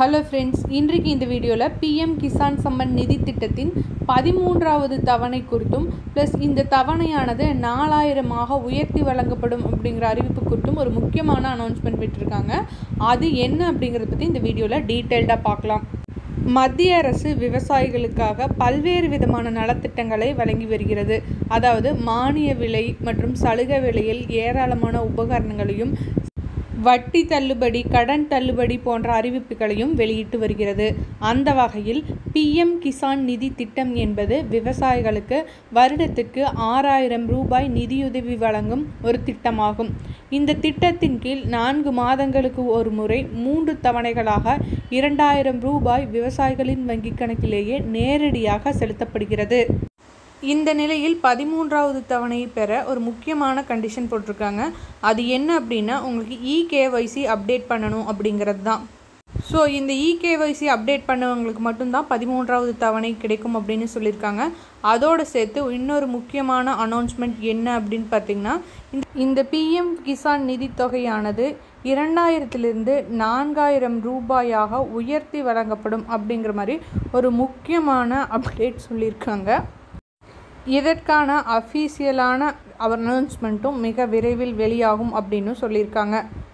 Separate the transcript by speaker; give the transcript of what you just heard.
Speaker 1: hello friends இன்றைக்கு இந்த வீடியோவில் பிஎம் கிசான் சம்மன் நிதி திட்டத்தின் பதிமூன்றாவது தவணை குறித்தும் ப்ளஸ் இந்த தவணையானது நாலாயிரமாக உயர்த்தி வழங்கப்படும் அப்படிங்கிற அறிவிப்பு குறித்தும் ஒரு முக்கியமான அனௌன்ஸ்மெண்ட் விட்டுருக்காங்க அது என்ன அப்படிங்கிறத பற்றி இந்த வீடியோவில் டீட்டெயில்டாக பார்க்கலாம் மத்திய அரசு விவசாயிகளுக்காக பல்வேறு விதமான நலத்திட்டங்களை வழங்கி வருகிறது அதாவது மானிய விலை மற்றும் சலுகை விலையில் ஏராளமான உபகரணங்களையும் வட்டி தள்ளுபடி கடன் தள்ளுபடி போன்ற அறிவிப்புகளையும் வெளியிட்டு வருகிறது அந்த வகையில் பிஎம் கிசான் நிதி திட்டம் என்பது விவசாயிகளுக்கு வருடத்திற்கு ஆறாயிரம் ரூபாய் நிதியுதவி வழங்கும் ஒரு திட்டமாகும் இந்த திட்டத்தின் கீழ் நான்கு மாதங்களுக்கு ஒரு முறை மூன்று தவணைகளாக இரண்டாயிரம் ரூபாய் விவசாயிகளின் வங்கிக் கணக்கிலேயே நேரடியாக செலுத்தப்படுகிறது இந்த நிலையில் பதிமூன்றாவது தவணையை பெற ஒரு முக்கியமான கண்டிஷன் போட்டிருக்காங்க அது என்ன அப்படின்னா உங்களுக்கு இகேஒய்சி அப்டேட் பண்ணணும் அப்படிங்கிறது தான் ஸோ இந்த இகேஒய்சி அப்டேட் பண்ணவங்களுக்கு மட்டும்தான் பதிமூன்றாவது தவணை கிடைக்கும் அப்படின்னு சொல்லியிருக்காங்க அதோடு சேர்த்து இன்னொரு முக்கியமான அனௌன்ஸ்மெண்ட் என்ன அப்படின்னு பார்த்தீங்கன்னா இந்த இந்த பிஎம் கிசான் நிதி தொகையானது இரண்டாயிரத்திலிருந்து நான்காயிரம் ரூபாயாக உயர்த்தி வழங்கப்படும் அப்படிங்கிற மாதிரி ஒரு முக்கியமான அப்டேட் சொல்லியிருக்காங்க இதற்கான அஃபீஷியலான அனௌன்ஸ்மெண்ட்டும் மிக விரைவில் வெளியாகும் அப்படின்னு சொல்லியிருக்காங்க